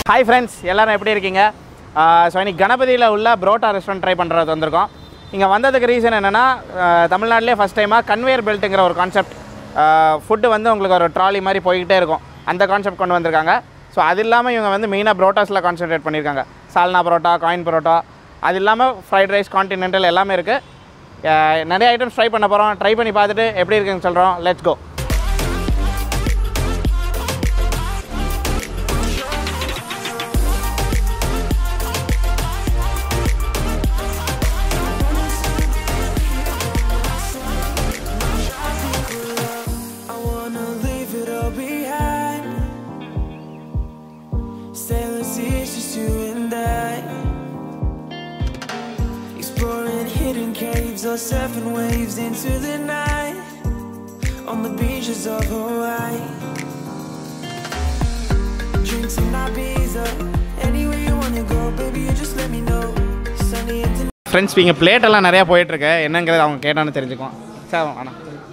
Hi friends எல்லாரும் எப்படி இருக்கீங்க ஸோ இன்னைக்கு கணபதியில் உள்ள புரோட்டா ரெஸ்டாரண்ட் ட்ரை பண்ணுறது வந்திருக்கோம் இங்கே வந்ததுக்கு ரீசன் என்னென்னா தமிழ்நாட்டிலே ஃபஸ்ட் டைமாக கன்வேயர் பெல்ட்டுங்கிற ஒரு கான்செப்ட் ஃபுட்டு வந்து உங்களுக்கு ஒரு ட்ராலி மாதிரி போய்கிட்டே இருக்கும் அந்த கான்செப்ட் கொண்டு வந்திருக்காங்க ஸோ அது இல்லாமல் இவங்க வந்து மெயினாக புரோட்டாஸில் கான்சென்ட்ரேட் பண்ணியிருக்காங்க சால்னா பரோட்டா காயின் பரோட்டா அது இல்லாமல் ஃப்ரைட் ரைஸ் கான்டினென்டல் எல்லாமே இருக்குது நிறைய ஐட்டம்ஸ் ட்ரை பண்ண போகிறோம் ட்ரை பண்ணி பார்த்துட்டு எப்படி இருக்குன்னு சொல்கிறோம் let's go I wanna leave it all behind. Sailors, it's just you and I. Exploring hidden caves or surfing waves into the night. On the beaches of Hawaii. Drinks in Ibiza. Anywhere you wanna go, baby, you just let me know. Sunny and friends இங்கே plate எல்லாம் நிறையா போயிட்டுருக்கு என்னங்கிறது அவங்க கேட்டான்னு தெரிஞ்சுக்குவோம் sir வேணாம்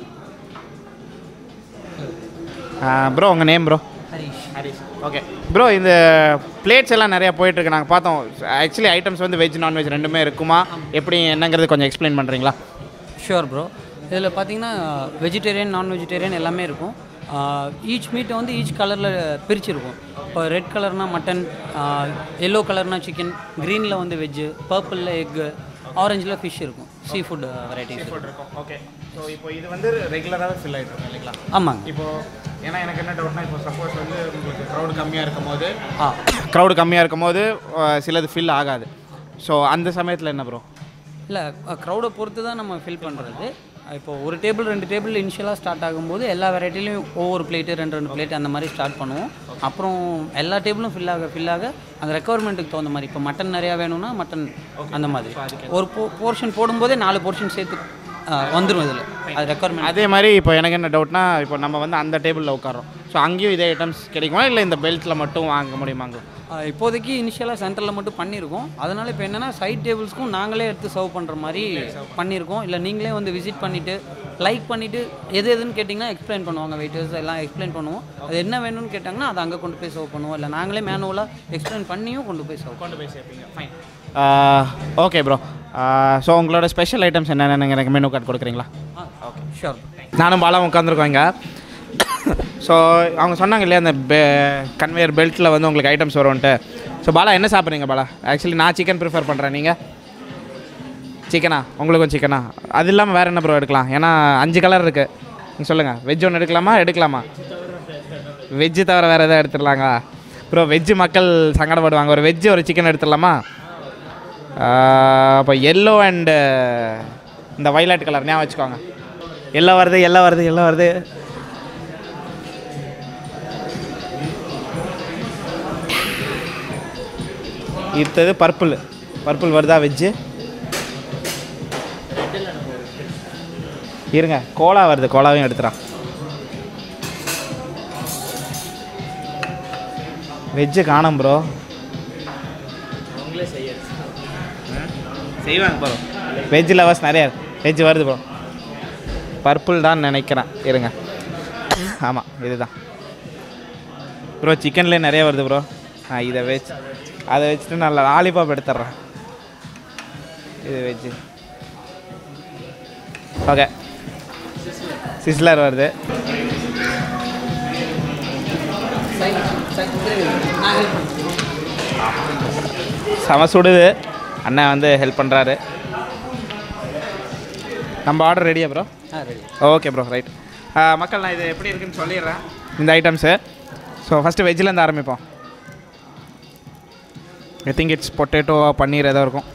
bro உங்கள் name bro Harish Harish okay bro இந்த பிளேட்ஸ் எல்லாம் நிறையா போயிட்டுருக்கு நாங்கள் பார்த்தோம் ஆக்சுவலி ஐட்டம்ஸ் வந்து வெஜ் நான்வெஜ் ரெண்டுமே இருக்குமா எப்படி என்னங்கிறது கொஞ்சம் எக்ஸ்பிளைன் பண்ணுறீங்களா ஷுவர் ப்ரோ இதில் பார்த்தீங்கன்னா வெஜிடேரியன் நான் வெஜிடேரியன் எல்லாமே இருக்கும் ஈச் மீட்டை வந்து ஈச் கலரில் பிரிச்சிருக்கும் இப்போ ரெட் கலர்னால் மட்டன் எல்லோ கலர்னால் சிக்கன் க்ரீனில் வந்து வெஜ்ஜு பர்பிளில் எக்கு ஆரஞ்சில் ஃபிஷ் இருக்கும் சீ ஃபுட் வெரைட்டிஸ் இருக்கும் ஓகே ஸோ இப்போ இது வந்து ரெகுலராகவே ஃபில் ஆகிட்டு இருக்கும் இல்லைங்களா ஆமாங்க இப்போ ஏன்னா எனக்கு என்ன டவுட்னா இப்போ சப்போஸ் வந்து உங்களுக்கு க்ரௌடு கம்மியாக இருக்கும் போது ஆ க்ரௌடு கம்மியாக இருக்கும் போது அஹ், சிலது ஃபில் ஆகாது ஸோ அந்த சமயத்தில் என்ன ப்ரோ இல்லை க்ரௌடை பொறுத்து தான் நம்ம ஃபில் பண்ணுறது இப்போ ஒரு டேபிள் ரெண்டு டேபிள் இனிஷியலாக ஸ்டார்ட் ஆகும்போது எல்லா வெரைட்டிலையும் ஒவ்வொரு பிளேட்டு ரெண்டு ரெண்டு பிளேட் அந்த மாதிரி ஸ்டார்ட் பண்ணுவோம் அப்புறம் எல்லா டேபிளும் ஃபில் ஆக ஃபில் ஆக அந்த ரெக்குவயர்மெண்ட்டுக்கு தகுந்த மாதிரி இப்போ மட்டன் நிறையா வேணும்னா மட்டன் அந்த மாதிரி ஒரு போ போர்ஷன் போடும்போதே நாலு போர்ஷன் சேர்த்து வந்துடும் இதில் அது ரெக்குவயர்மெண்ட் அதே மாதிரி இப்போ எனக்கு என்ன டவுட்னா இப்போ நம்ம வந்து அந்த டேபிளில் உட்காரோம் ஸோ அங்கேயும் இதே ஐட்டம்ஸ் கிடைக்குமா இல்லை இந்த பெல்ட்டில் மட்டும் வாங்க முடியுமாங்க ஆஹ் இப்போதைக்கு இனிஷியலாக சென்டரில் மட்டும் பண்ணியிருக்கோம் அதனால் இப்போ என்னென்னா சைட் டேபிள்ஸ்க்கும் நாங்களே எடுத்து சர்வ் பண்ணுற மாதிரி பண்ணியிருக்கோம் இல்லை நீங்களே வந்து விசிட் பண்ணிவிட்டு லைக் பண்ணிவிட்டு எது எதுன்னு கேட்டிங்கன்னா எக்ஸ்பிளைன் பண்ணுவாங்க வெயிட்டர்ஸ் எல்லாம் எக்ஸ்பிளைன் பண்ணுவோம் அது என்ன வேணும்னு கேட்டாங்கன்னா அதை அங்கே கொண்டு போய் சர்வ் பண்ணுவோம் இல்லை நாங்களே மேனுவலாக எக்ஸ்பிளைன் பண்ணியும் கொண்டு போய் சர்வ் கொண்டு போய் சேர்ப்பீங்க ஃபைன் ஓகே ப்ரோ ஸோ உங்களோட ஸ்பெஷல் ஐட்டம்ஸ் என்னென்னு எனக்கு மெனு கார்டு கொடுக்குறீங்களா ஓகே ஷோர் நானும் பாலாவும் உட்காந்துருக்கோம் இங்கே ஸோ அவங்க சொன்னாங்க இல்லையா அந்த பெ கன்வேயர் பெல்ட்டில் வந்து உங்களுக்கு ஐட்டம்ஸ் வரும்ன்ட்டு ஸோ பாலா என்ன சாப்பிட்றீங்க பாலா ஆக்சுவலி நான் சிக்கன் ப்ரிஃபர் பண்ணுறேன் நீங்கள் சிக்கனா உங்களுக்கும் சிக்கனா அது இல்லாமல் வேறு என்ன ப்ரோ எடுக்கலாம் ஏன்னா அஞ்சு கலர் இருக்குது நீங்கள் சொல்லுங்கள் வெஜ் ஒன்று எடுக்கலாமா எடுக்கலாமா வெஜ்ஜு தவிர வேறு எதாவது எடுத்துடலாங்க ப்ரோ வெஜ்ஜு மக்கள் சங்கடப்படுவாங்க ஒரு வெஜ்ஜு ஒரு சிக்கன் எடுத்துடலாமா அப்போ எல்லோ அண்டு இந்த வைலட் கலர் ஞாபகம் வச்சுக்கோங்க எல்லோ வருது எல்லோ வருது எல்லோ வருது இத்தது பர்பிள் பர்பிள் வருதா வெஜ்ஜு இருங்க கோலா வருது கோலாவையும் எடுத்துறான் வெஜ்ஜு காணும் ப்ரோ செய்வாங்க ப்ரோ வெஜ் லவர்ஸ் நிறைய வெஜ் வருது ப்ரோ பர்பிள் தான் நினைக்கிறேன் இருங்க ஆமாம் இதுதான் ப்ரோ சிக்கன்லேயே நிறைய வருது ப்ரோ ஆ இதை வெஜ் அதை வச்சுட்டு நான் லாலிபாப் எடுத்துட்றேன் இது வெஜ்ஜு ஓகே சிஸ்லர் வருது செம சுடுது அண்ணன் வந்து ஹெல்ப் பண்ணுறாரு நம்ம ஆர்டர் ரெடியா ப்ரோ ஆ ரெடி ஓகே ப்ரோ ரைட் மக்கள் நான் இது எப்படி இருக்குன்னு சொல்லிடுறேன் இந்த ஐட்டம்ஸு ஸோ ஃபஸ்ட்டு வெஜ்ஜிலேருந்து ஆரம்பிப்போம் I think it's potato paneer ஏதோ இருக்கும்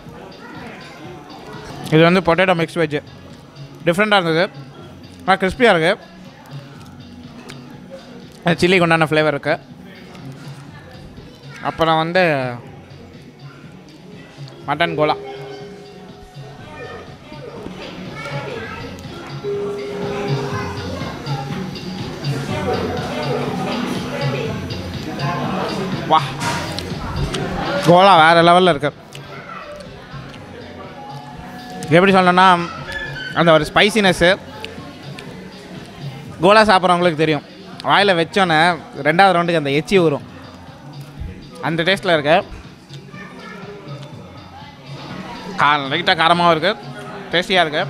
இது வந்து பொட்டேட்டோ மிக்ஸ் வெஜ்ஜு டிஃப்ரெண்ட்டாக இருந்தது ஆனால் கிறிஸ்பியாக இருக்குது சில்லிக்கு உண்டான ஃப்ளேவர் இருக்குது அப்புறம் வந்து மட்டன் கோலா வா கோலா வேறு லெவலில் இருக்கு எப்படி சொல்லணும்னா அந்த ஒரு ஸ்பைசினஸ்ஸு கோலா சாப்பிட்றவங்களுக்கு தெரியும் வாயில் வச்சோன்னே ரெண்டாவது ரவுண்டுக்கு அந்த எச்சி வரும் அந்த டேஸ்ட்டில் இருக்கு கா லைட்டாக காரமாகவும் இருக்குது டேஸ்டியாக இருக்குது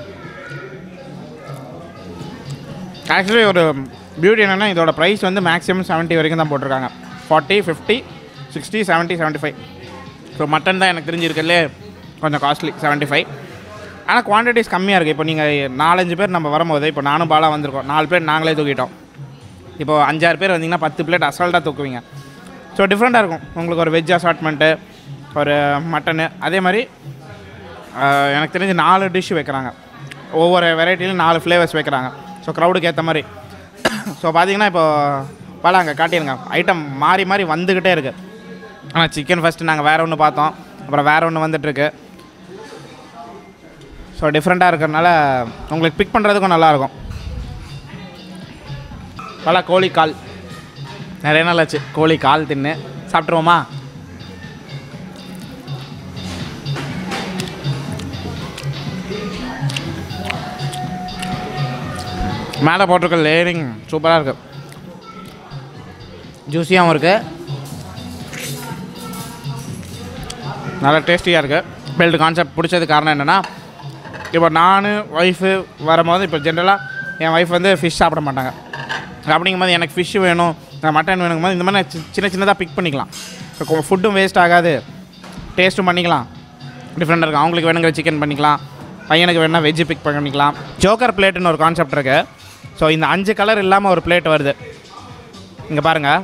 ஆக்சுவலி ஒரு பியூட்டி என்னென்னா இதோட ப்ரைஸ் வந்து மேக்ஸிமம் 70 வரைக்கும் தான் போட்டிருக்காங்க forty fifty sixty 70 seventy five so mutton தான் எனக்கு தெரிஞ்சிருக்கலே கொஞ்சம் காஸ்ட்லி 75 ஃபைவ் ஆனால் குவான்டிட்டிஸ் கம்மியாக இருக்குது இப்போ நீங்கள் நாலஞ்சு பேர் நம்ம வரும்போது இப்போ நானும் பாலா வந்திருக்கோம் நாலு பேர் நாங்களே தூக்கிட்டோம் இப்போ அஞ்சாறு பேர் வந்தீங்கன்னா பத்து பிளேட் அசால்ட்டாக தூக்குவீங்க ஸோ டிஃப்ரெண்ட்டாக இருக்கும் உங்களுக்கு ஒரு வெஜ் அசார்ட்மெண்ட்டு ஒரு மட்டனு அதே மாதிரி ஆஹ், எனக்கு தெரிஞ்சு நாலு டிஷ் வைக்கிறாங்க ஒவ்வொரு வெரைட்டிலையும் நாலு ஃப்ளேவர்ஸ் வைக்கிறாங்க ஸோ க்ரௌடுக்கு ஏற்ற மாதிரி ஸோ பார்த்தீங்கன்னா இப்போ பாலாங்க காட்டிடுங்க ஐட்டம் மாறி மாறி வந்துக்கிட்டே இருக்குது ஆனால் சிக்கன் ஃபஸ்ட்டு நாங்கள் வேறு ஒன்று பார்த்தோம் அப்புறம் வேறு ஒன்று வந்துட்டுருக்கு ஸோ டிஃப்ரெண்ட்டாக இருக்கிறதுனால உங்களுக்கு பிக் பண்ணுறதுக்கும் நல்லாயிருக்கும் பல கோழி கால் நிறைய நாள் ஆச்சு கோழி கால் தின்னு சாப்பிட்ருவோமா மேலே போட்டிருக்க லேயரிங் சூப்பராக இருக்கு ஜூஸியாகவும் இருக்கு நல்லா டேஸ்டியாக இருக்குது பெல்ட் கான்செப்ட் பிடிச்சது காரணம் என்னென்னா இப்போ நான் ஒய்ஃபு வரும்போது இப்போ ஜென்ரலாக என் ஒய்ஃப் வந்து ஃபிஷ் சாப்பிட மாட்டாங்க அப்படிங்கும்போது எனக்கு ஃபிஷ் வேணும் மட்டன் வேணுங்கும் போது இந்த மாதிரி நான் சி- சின்ன சின்னதாக பிக் பண்ணிக்கலாம் இப்போ ஃபுட்டும் வேஸ்ட் ஆகாது டேஸ்ட்டும் பண்ணிக்கலாம் டிஃப்ரெண்டாக இருக்கும் அவங்களுக்கு வேணுங்கிற சிக்கன் பண்ணிக்கலாம் பையனுக்கு வேணுன்னா வெஜ்ஜு பிக் பண்ணிக்கலாம் ஜோக்கர் பிளேட்டுன்னு ஒரு கான்செப்ட் இருக்குது ஸோ இந்த அஞ்சு கலர் இல்லாமல் ஒரு பிளேட் வருது இங்கே பாருங்கள்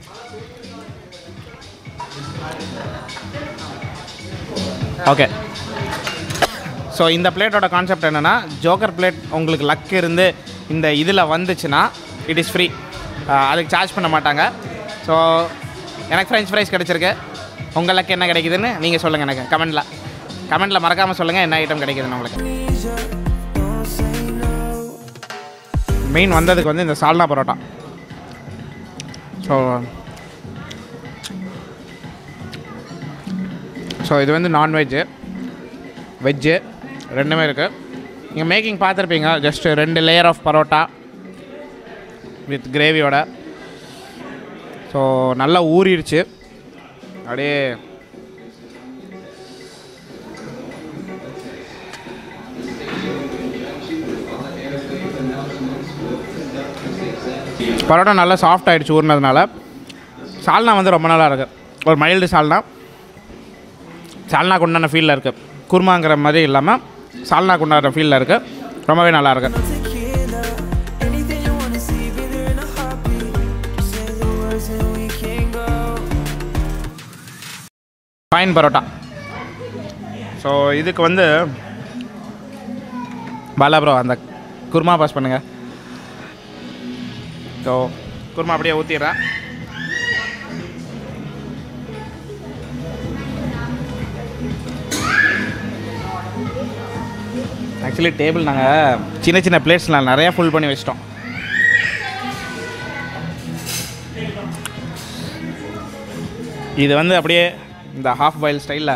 ஓகே ஸோ இந்த பிளேட்டோட கான்செப்ட் என்னென்னா ஜோக்கர் பிளேட் உங்களுக்கு லக் இருந்து இந்த இதில் வந்துச்சுன்னா இட் இஸ் ஃப்ரீ அதுக்கு சார்ஜ் பண்ண மாட்டாங்க ஸோ எனக்கு ஃப்ரெஞ்ச் ஃப்ரைஸ் கிடச்சிருக்கு உங்கள் லக் என்ன கிடைக்குதுன்னு நீங்கள் சொல்லுங்கள் எனக்கு கமெண்டில் கமெண்டில் மறக்காமல் சொல்லுங்கள் என்ன ஐட்டம் கிடைக்குதுன்னு உங்களுக்கு Please, don't say no. Main வந்ததுக்கு வந்து இந்த சால்னா பரோட்டா ஸோ ஸோ இது வந்து நான்வெஜ்ஜு வெஜ்ஜு ரெண்டுமே இருக்குது நீங்கள் மேக்கிங் பார்த்துருப்பீங்க ஜஸ்ட் ரெண்டு லேயர் ஆஃப் பரோட்டா வித் கிரேவியோட ஸோ நல்லா ஊறிடுச்சு அப்படியே பரோட்டா நல்லா சாஃப்ட் ஆகிடுச்சு ஊறினதுனால சால்னா வந்து ரொம்ப நல்லா இருக்குது ஒரு மைல்டு சால்னா சால்னாக்கு உண்டான ஃபீலில் இருக்குது குருமாங்கிற மாதிரி இல்லாமல் சால்னாக்கு உண்டான ஃபீலில் இருக்குது ரொம்பவே நல்லா இருக்கு Tequila, anything you wanna see, be there in a heartbeat. Say the words and we can go. Fine parotta so இதுக்கு வந்து பாலா ப்ரோ அந்த குருமா பாஸ் பண்ணுங்க ஸோ குருமா அப்படியே ஊற்றிடுறேன் ஆக்சுவலி டேபிள் நாங்கள் சின்ன சின்ன பிளேட்ஸில் நிறையா ஃபுல் பண்ணி வச்சிட்டோம் இது வந்து அப்படியே இந்த ஹாஃப் பாயில் ஸ்டைலில்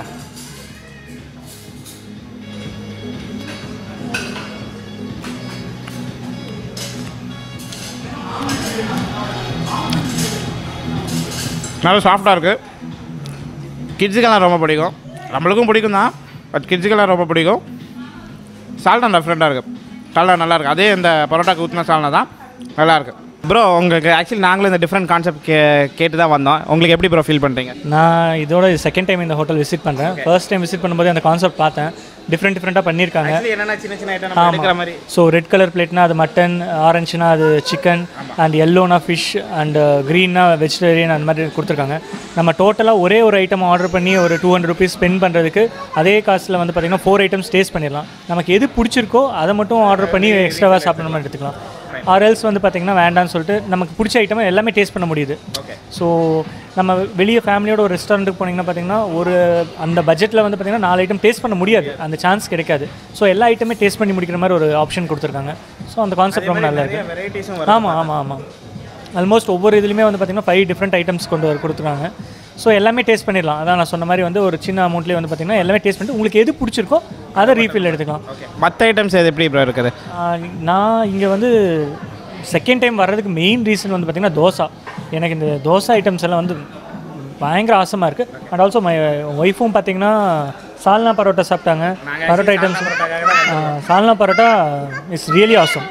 நல்லா சாஃப்டாக இருக்குது கிட்ஸுக்கெல்லாம் ரொம்ப பிடிக்கும் நம்மளுக்கும் பிடிக்கும் தான் பட் கிட்ஸுக்கெல்லாம் ரொம்ப பிடிக்கும் சால்னா டிஃப்ரெண்ட்டாக இருக்குது சால்னா நல்லா இருக்கு அதே இந்த பரோட்டாக்கு ஊற்றின சால்னா தான் நல்லா இருக்கு ப்ரோ உங்களுக்கு ஆக்சுவலி நாங்களும் இந்த டிஃப்ரெண்ட் கான்செப்ட் கே கேட்டு தான் வந்தோம் உங்களுக்கு எப்படி ப்ரோ ஃபீல் பண்ணுறீங்க நான் இதோட செகண்ட் டைம் இந்த ஹோட்டல் விசிட் பண்ணுறேன் ஃபர்ஸ்ட் டைம் விசிட் பண்ணும்போது அந்த கான்செப்ட் பார்த்தேன் டிஃப்ரெண்ட் டிஃப்ரெண்ட்டாக பண்ணியிருக்காங்க ஆக்சுவலி என்னென்ன சின்ன சின்ன ஐட்டம் நம்ம எடுக்கிற மாதிரி ஸோ ரெட் கலர் பிளேட்னா அது மட்டன் ஆரஞ்சுனா அது சிக்கன் அண்ட் எல்லோனா ஃபிஷ் அண்ட் க்ரீன்னா வெஜிடேரியன் அந்த மாதிரி கொடுத்துருக்காங்க நம்ம டோட்டலாக ஒரே ஒரு ஐட்டம் ஆர்டர் பண்ணி ஒரு டூ ஹண்ட்ரட் ருபீஸ் ஸ்பெண்ட் பண்ணுறதுக்கு அதே காசில் வந்து பார்த்திங்கன்னா ஃபோர் ஐட்டம்ஸ் டேஸ்ட் பண்ணிடலாம் நமக்கு எது பிடிச்சிருக்கோ அதை மட்டும் ஆர்டர் பண்ணி எக்ஸ்ட்ராவாக சாப்பிட்ற மாதிரி எடுத்துக்கலாம் ஆர் எல்ஸ் வந்து பார்த்திங்கன்னா வேண்டாம்னு சொல்லிட்டு நமக்கு பிடிச்ச ஐட்டம் எல்லாமே டேஸ்ட் பண்ண முடியுது ஸோ நம்ம வெளியே ஃபேமிலியோட ஒரு ரெஸ்டாரண்ட்டுக்கு போனீங்கன்னா பார்த்தீங்கன்னா ஒரு அந்த பட்ஜெட்டில் வந்து பார்த்தீங்கன்னா நாலு ஐட்டம் டேஸ்ட் பண்ண முடியாது அந்த சான்ஸ் கிடைக்காது ஸோ எல்லா ஐட்டமே டேஸ்ட் பண்ணி முடிக்கிற மாதிரி ஒரு ஆப்ஷன் கொடுத்துருக்காங்க ஸோ அந்த கான்செப்ட் ரொம்ப நல்லா இருக்கு வெரைட்டிஸும் ஆமாம் ஆமாம் ஆமாம் ஆல்மோஸ்ட் ஒவ்வொரு இதுலையுமே வந்து பார்த்தீங்கன்னா ஃபைவ் டிஃப்ரெண்ட் ஐட்டம்ஸ் கொண்டு வர கொடுத்துருக்காங்க ஸோ எல்லாமே டேஸ்ட் பண்ணிடலாம் அதான் நான் சொன்ன மாதிரி வந்து ஒரு சின்ன அமௌண்ட்லேயே வந்து பார்த்தீங்கன்னா எல்லாமே டேஸ்ட் பண்ணிட்டு உங்களுக்கு எது பிடிச்சிருக்கோ அதை ரீஃபில் எடுத்துக்கலாம் ஓகே மற்ற ஐட்டம்ஸ் எது எப்படி ப்ரோ இருக்குது ஆஹ் நான் இங்கே வந்து செகண்ட் டைம் வர்றதுக்கு மெயின் ரீசன் வந்து பார்த்திங்கன்னா தோசை எனக்கு இந்த தோசை ஐட்டம்ஸ் எல்லாம் வந்து பயங்கர ஆசமாக இருக்குது அண்ட் ஆல்சோ மை ஒய்ஃபும் பார்த்தீங்கன்னா சால்னா பரோட்டா சாப்பிட்டாங்க parotta items salna parotta is really awesome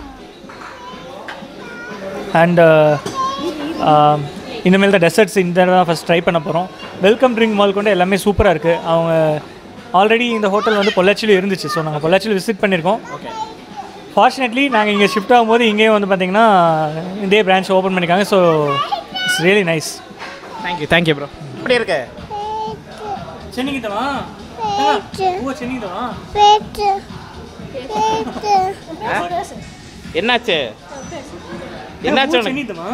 and இனிமேல் தான் டெசர்ட்ஸ் இந்த தான் ஃபஸ்ட் ட்ரை பண்ண போகிறோம் வெல்கம் ட்ரிங்க் மால் கொண்டு எல்லாமே சூப்பராக இருக்குது அவங்க ஆல்ரெடி இந்த ஹோட்டல் வந்து பொள்ளாச்சியில் இருந்துச்சு ஸோ நாங்கள் பொள்ளாச்சியில் விசிட் பண்ணியிருக்கோம் ஃபார்ச்சுனேட்லி நாங்கள் இங்கே ஷிஃப்ட் ஆகும்போது இங்கேயும் வந்து பார்த்தீங்கன்னா இதே பிரான்ச் ஓப்பன் பண்ணியிருக்காங்க so it's really nice thank you thank you bro எப்படி இருக்கு சென்னிக்கிட்டவா ஓ சென்னிக்கிட்டவா என்னாச்சு என்னாச்சு உனக்கு சென்னிக்கிட்டவா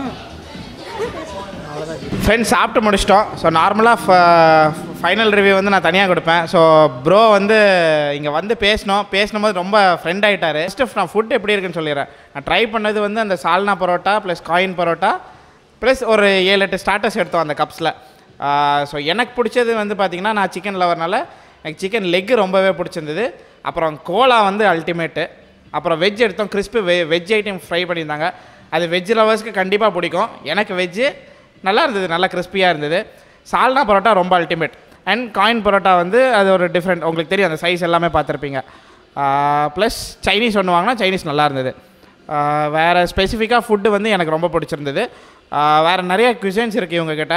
ஃப்ரெண்ட்ஸ் சாப்பிட்டு முடிச்சிட்டோம் ஸோ நார்மலாக ஃபைனல் ரிவ்யூ வந்து நான் தனியாக கொடுப்பேன் ஸோ ப்ரோ வந்து இங்கே வந்து பேசினோம் பேசினும்போது ரொம்ப ஃப்ரெண்ட் ஆகிட்டாரு ஃபஸ்ட்டு நான் ஃபுட் எப்படி இருக்குன்னு சொல்லிடுறேன் நான் ட்ரை பண்ணது வந்து அந்த salna parotta plus coin parotta plus ஒரு ஏழு எட்டு ஸ்டார்டர்ஸ் எடுத்தோம் அந்த கப்ஸில் ஸோ எனக்கு பிடிச்சது வந்து பார்த்திங்கன்னா நான் சிக்கன் லவர்னால எனக்கு சிக்கன் லெக்கு ரொம்பவே பிடிச்சிருந்தது அப்புறம் கோலா வந்து அல்டிமேட்டு அப்புறம் வெஜ் எடுத்தோம் கிறிஸ்பி வெ வெஜ் ஐட்டம் ஃப்ரை பண்ணியிருந்தாங்க அது வெஜ் லவர்ஸ்க்கு கண்டிப்பாக பிடிக்கும் எனக்கு வெஜ்ஜு நல்லா இருந்தது நல்லா கிறிஸ்பியாக இருந்தது சால்னா பரோட்டா ரொம்ப அல்டிமேட் அண்ட் காயின் பரோட்டா வந்து அது ஒரு டிஃப்ரெண்ட் உங்களுக்கு தெரியும் அந்த சைஸ் எல்லாமே பார்த்துருப்பீங்க ப்ளஸ் சைனீஸ் ஒன்று வாங்கினா சைனீஸ் நல்லா இருந்தது ஆஹ் வேறு ஸ்பெசிஃபிக்காக ஃபுட்டு வந்து எனக்கு ரொம்ப பிடிச்சிருந்தது ஆஹ் வேறு நிறைய குசின்ஸ் இருக்குது இவங்கக்கிட்ட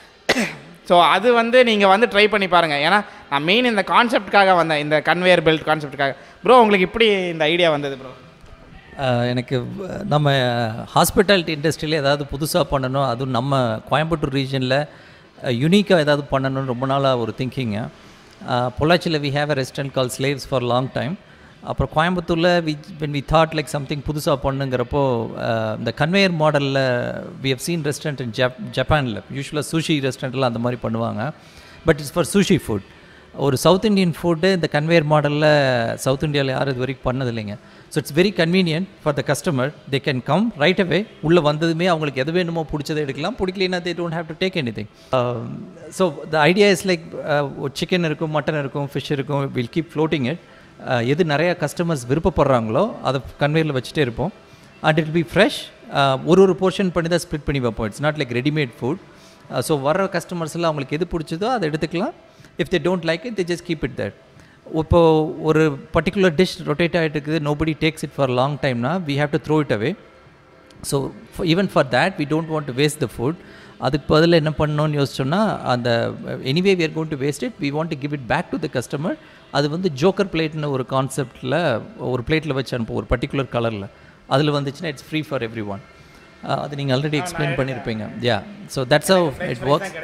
ஸோ அது வந்து நீங்கள் வந்து ட்ரை பண்ணி பாருங்கள் ஏன்னா நான் மெயின் இந்த கான்செப்டுக்காக வந்தேன் இந்த கன்வேயர் பெல்ட் கான்செப்டுக்காக ப்ரோ உங்களுக்கு இப்படி இந்த ஐடியா வந்தது ப்ரோ ஆஹ் எனக்கு வ- நம்ம ஹாஸ்பிட்டாலிட்டி இண்டஸ்ட்ரியில் ஏதாவது புதுசாக பண்ணணும் அதுவும் நம்ம கோயம்புத்தூர் ரீஜனில் யூனிக்காக ஏதாவது பண்ணணும்னு ரொம்ப நாளாக ஒரு திங்கிங்கு பொள்ளாச்சியில் we have a restaurant call slaves for long time அப்புறம் கோயம்புத்தூரில் we when we thought like something புதுசாக பண்ணுங்கிறப்போ ஆஹ் இந்த கன்வேயர் மாடலில் we have seen restaurant in ஜப் ஜப்பானில் யூஸ்வலாக சூஷி ரெஸ்டாரண்ட்லாம் அந்த மாதிரி பண்ணுவாங்க but it's for sushi food ஒரு சவுத் இந்தியன் ஃபுட்டு இந்த கன்வேயர் மாடலில் சவுத் இந்தியாவில் யாரும் இது வரைக்கும் பண்ணது இல்லைங்க so it's very convenient for the customer they can come right away உள்ளே வந்ததுமே அவங்களுக்கு எது வேணுமோ பிடிச்சதை எடுக்கலாம் பிடிக்கலனா they don't have to take anything so the idea is like chicken இருக்கும் மட்டன் இருக்கும் ஃபிஷ் இருக்கும் வில் கீப் ஃப்ளோட்டிங் இட் எது நிறையா கஸ்டமர்ஸ் விருப்பப்படுறாங்களோ அதை கன்வேயரில் வச்சுட்டே இருப்போம் அண்ட் இட் பி ஃப்ரெஷ் ஒரு ஒரு போர்ஷன் பண்ணி தான் ஸ்ப்ளிட் பண்ணி வைப்போம் it's not like readymade food so வர்ற கஸ்டமர்ஸ்லாம் அவங்களுக்கு எது பிடிச்சதோ அதை எடுத்துக்கலாம் if they don't like it they just keep it that இப்போ ஒரு பர்டிகுலர் டிஷ் ரொட்டேட் ஆகிட்டு இருக்குது nobody takes it for long டைம்னா we have to throw it away so even for that we don't want to waste the food அதுக்கு பதில் என்ன பண்ணணும்னு யோசிச்சோன்னா அந்த anyway we are going to waste it we want to give it back to the customer அது வந்து joker பிளேட்னு ஒரு கான்செப்டில் ஒரு பிளேட்டில் வச்சு அனுப்பும் ஒரு பர்டிகுலர் கலரில் அதில் வந்துச்சுன்னா it's free for everyone அது நீங்கள் ஆல்ரெடி எக்ஸ்பிளைன் பண்ணியிருப்பீங்க yeah so that's how it works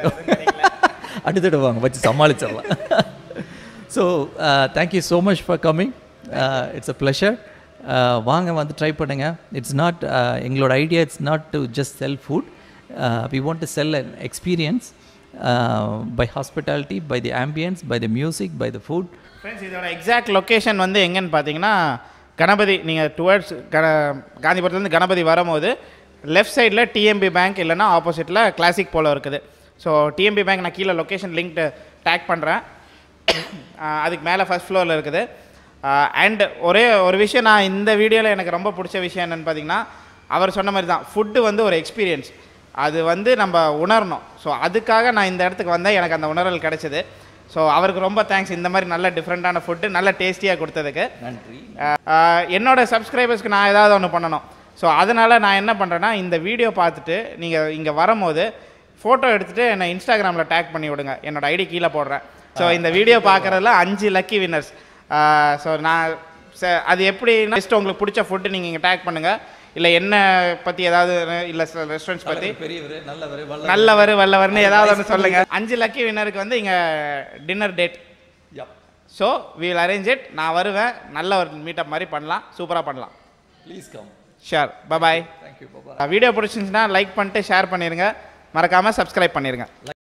அடுத்தட வாங்க வச்சு சமாளிச்சிடலாம் so thank you so much for coming it's a pleasure வாங்க வந்து ட்ரை பண்ணுங்கள் இட்ஸ் நாட் எங்களோட idea it's not to just sell food we want to sell an experience by hospitality by the ambience by the music by the food friends இதோட exact location வந்து எங்கன்னு பார்த்தீங்கன்னா கணபதி நீங்கள் towards கண காந்திபுரத்துலேருந்து கணபதி வரும்போது left சைடில் TMP bank இல்லைன்னா ஆப்போசிட்டில் கிளாசிக் போல இருக்குது ஸோ டிஎம்பி பேங்க் நான் கீழே லொக்கேஷன் லிங்க் டேக் பண்ணுறேன் அதுக்கு மேலே ஃபர்ஸ்ட் ஃப்ளோரில் இருக்குது அண்ட் ஒரே ஒரு விஷயம் நான் இந்த வீடியோவில் எனக்கு ரொம்ப பிடிச்ச விஷயம் என்னென்னு பார்த்தீங்கன்னா அவர் சொன்ன மாதிரி தான் ஃபுட்டு வந்து ஒரு எக்ஸ்பீரியன்ஸ் அது வந்து நம்ம உணரணும் ஸோ அதுக்காக நான் இந்த இடத்துக்கு வந்தேன் எனக்கு அந்த உணர்வு கிடைச்சது ஸோ அவருக்கு ரொம்ப தேங்க்ஸ் இந்த மாதிரி நல்ல டிஃப்ரெண்ட்டான ஃபுட்டு நல்ல டேஸ்டியாக கொடுத்ததுக்கு நன்றி ஆஹ் என்னோட சப்ஸ்கிரைபர்ஸ்க்கு நான் ஏதாவது ஒன்று பண்ணணும் ஸோ அதனால் நான் என்ன பண்ணுறேன்னா இந்த வீடியோ பார்த்துட்டு நீங்கள் இங்கே வரும்போது ஃபோட்டோ எடுத்துகிட்டு என்னை இன்ஸ்டாகிராமில் டேக் பண்ணி விடுங்க என்னோட ஐடி கீழே போடுறேன் ஸோ இந்த வீடியோ பார்க்குறதுல அஞ்சு லக்கி வின்னர்ஸ் ஸோ நான் ச- அது எப்படி ஜஸ்ட் உங்களுக்கு பிடிச்ச ஃபுட்டு நீங்கள் இங்கே டேக் பண்ணுங்கள் இல்லை என்ன பற்றி ஏதாவது இல்லை ரெஸ்டாரண்ட்ஸ் பற்றி பெரியவர் நல்லவர் நல்லவர் வல்லவர்னு ஏதாவது ஒன்று சொல்லுங்கள் அஞ்சு லக்கி வின்னருக்கு வந்து இங்கே dinner date so we'll arrange it நான் வருவேன் நல்ல ஒரு மீட்டப் மாதிரி பண்ணலாம் சூப்பராக பண்ணலாம் ப்ளீஸ் கம் ஷேர் பபாய் தேங்க்யூ பாபா வீடியோ பிடிச்சிருந்துச்சுன்னா லைக் பண்ணிட்டு ஷேர் பண்ணிடுங்க மறக்காமல் சப்ஸ்கிரைப் பண்ணிடுங்க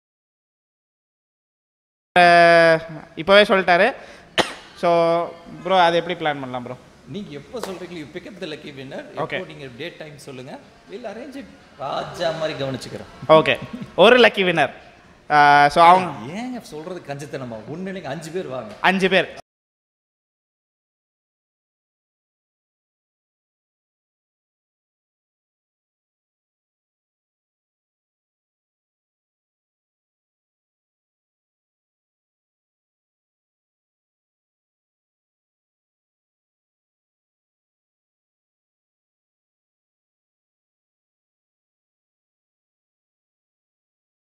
இப்போவே சொல்லிட்டாரு ஸோ ப்ரோ அது எப்படி பிளான் பண்ணலாம் ப்ரோ நீங்க எப்போ சொல்றீங்களோ you pick up the lucky winner Okay. எப்போ நீங்க டேட் டைம் சொல்லுங்க வில் அரேஞ்ச் இட் ராஜா மாதிரி கவனிச்சுக்கிறேன் ஓகே ஒரு லக்கி வின்னர் ஸோ அவங்க ஏங்க சொல்றது கஞ்சத்தனமா ஒண்ணு இல்லைங்க அஞ்சு பேர் வாங்க அஞ்சு பேர்